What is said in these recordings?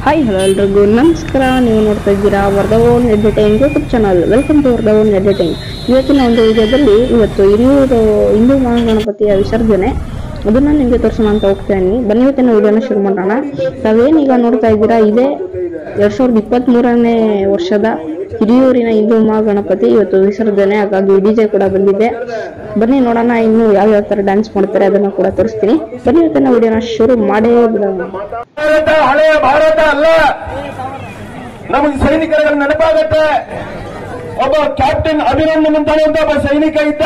hi hello ಎಲ್ರಿಗೂ ನಮಸ್ಕಾರ ನೀವು ನೋಡ್ತಾ ಇದ್ದೀರಾ Vardhavon editing YouTube channel welcome to Vardhavon editing ಇವತ್ತಿನ ಒಂದು ವಿಡಿಯೋದಲ್ಲಿ ಇವತ್ತು ಹಿರಿಯೂರು ಹಿಂದೂ ಮಹಾಗಣಪತಿಯ ವಿಸರ್ಜನೆ ಅದನ್ನ ನಿಮಗೆ ತೋರಿಸೋಣ ಅಂತ ಹೋಗ್ತಾ ಇದ್ದೀನಿ ಬನ್ನಿ ಇವತ್ತಿನ ವಿಡಿಯೋನ ಶುರು ಮಾಡೋಣ ತಾವೇನೀಗ ನೋಡ್ತಾ ಇದ್ದೀರಾ ಇದೇ ಎರಡ್ ಸಾವಿರದ ಇಪ್ಪತ್ತ್ ಮೂರನೇ ವರ್ಷದ ಹಿರಿಯೂರಿನ ಹಿಂದೂ ಮಹಾಗಣಪತಿ ಇವತ್ತು ವಿಸರ್ಜನೆ ಹಾಗಾಗಿ ಡಿಜೆ ಕೂಡ ಬಂದಿದೆ ಬನ್ನಿ ನೋಡೋಣ ಇನ್ನು ಯಾವ್ಯಾವ ತರ ಡ್ಯಾನ್ಸ್ ಮಾಡ್ತಾರೆ ಅದನ್ನ ಕೂಡ ತೋರಿಸ್ತೀನಿ ಬನ್ನಿ ಇವತ್ತಿನ ವಿಡಿಯೋನ ಶುರು ಮಾಡೇ ಬಿಡೋಣ ಭಾರತ ಹಳೆಯ ಭಾರತ ಅಲ್ಲ ನಮಗೆ ಸೈನಿಕರ ನೆನಪಾಗತ್ತೆ ಒಬ್ಬ ಕ್ಯಾಪ್ಟನ್ ಅಭಿನಂದನ್ ಅಂತ ಅಂತ ಒಬ್ಬ ಸೈನಿಕ ಇದ್ದ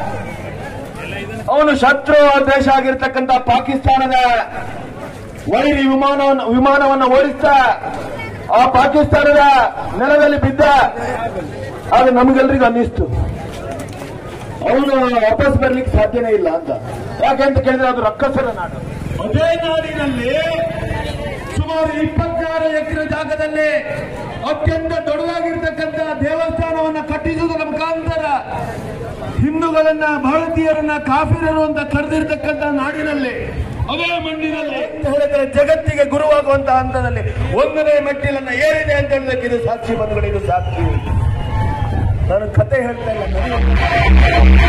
ಅವನು ಶತ್ರು ದೇಶ ಆಗಿರ್ತಕ್ಕಂಥ ಪಾಕಿಸ್ತಾನದ ವೈರಿ ವಿಮಾನವನ್ನು ವಿಮಾನವನ್ನು ಓಡಿಸ್ತಾ ಆ ಪಾಕಿಸ್ತಾನದ ನೆಲದಲ್ಲಿ ಬಿದ್ದ ಆಗ ನಮಗೆಲ್ರಿಗೂ ಅನ್ನಿಸ್ತು ಅವನು ವಾಪಸ್ ಬರ್ಲಿಕ್ಕೆ ಸಾಧ್ಯನೇ ಇಲ್ಲ ಅಂತ ಯಾಕೆ ಅಂತ ಕೇಳಿದ್ರೆ ಅದು ರಕ್ಕಸರ ನಾಡು ಅದೇ ನಾಡಿನಲ್ಲಿ ಸುಮಾರು ಇಪ್ಪತ್ತಾರು ಎಕರೆ ಜಾಗದಲ್ಲಿ ಅತ್ಯಂತ ದೊಡ್ಡದಾಗಿರ್ತಕ್ಕಂಥ ದೇವಸ್ಥಾನವನ್ನ ಕಟ್ಟಿಸುವುದರ ಮುಖಾಂತರ ಹಿಂದೂಗಳನ್ನ ಭಾರತೀಯರನ್ನ ಕಾಫಿರರು ಅಂತ ಕರೆದಿರ್ತಕ್ಕಂಥ ನಾಡಿನಲ್ಲಿ ಅದೇ ಮಣ್ಣಿನಲ್ಲಿ ಅಂತ ಹೇಳಿದ್ರೆ ಜಗತ್ತಿಗೆ ಗುರುವಾಗುವಂತ ಹಂತದಲ್ಲಿ ಒಂದನೇ ಮೆಟ್ಟಿಲನ್ನ ಏರಿದೆ ಅಂತ ಹೇಳೋದಕ್ಕೆ ಇದು ಸಾಕ್ಷಿ ಬಂಧುಗಳು ಇದು ಸಾಕ್ಷಿ ನಾನು ಕತೆ ಹೇಳ್ತಾ ಇಲ್ಲ ನನಗೆ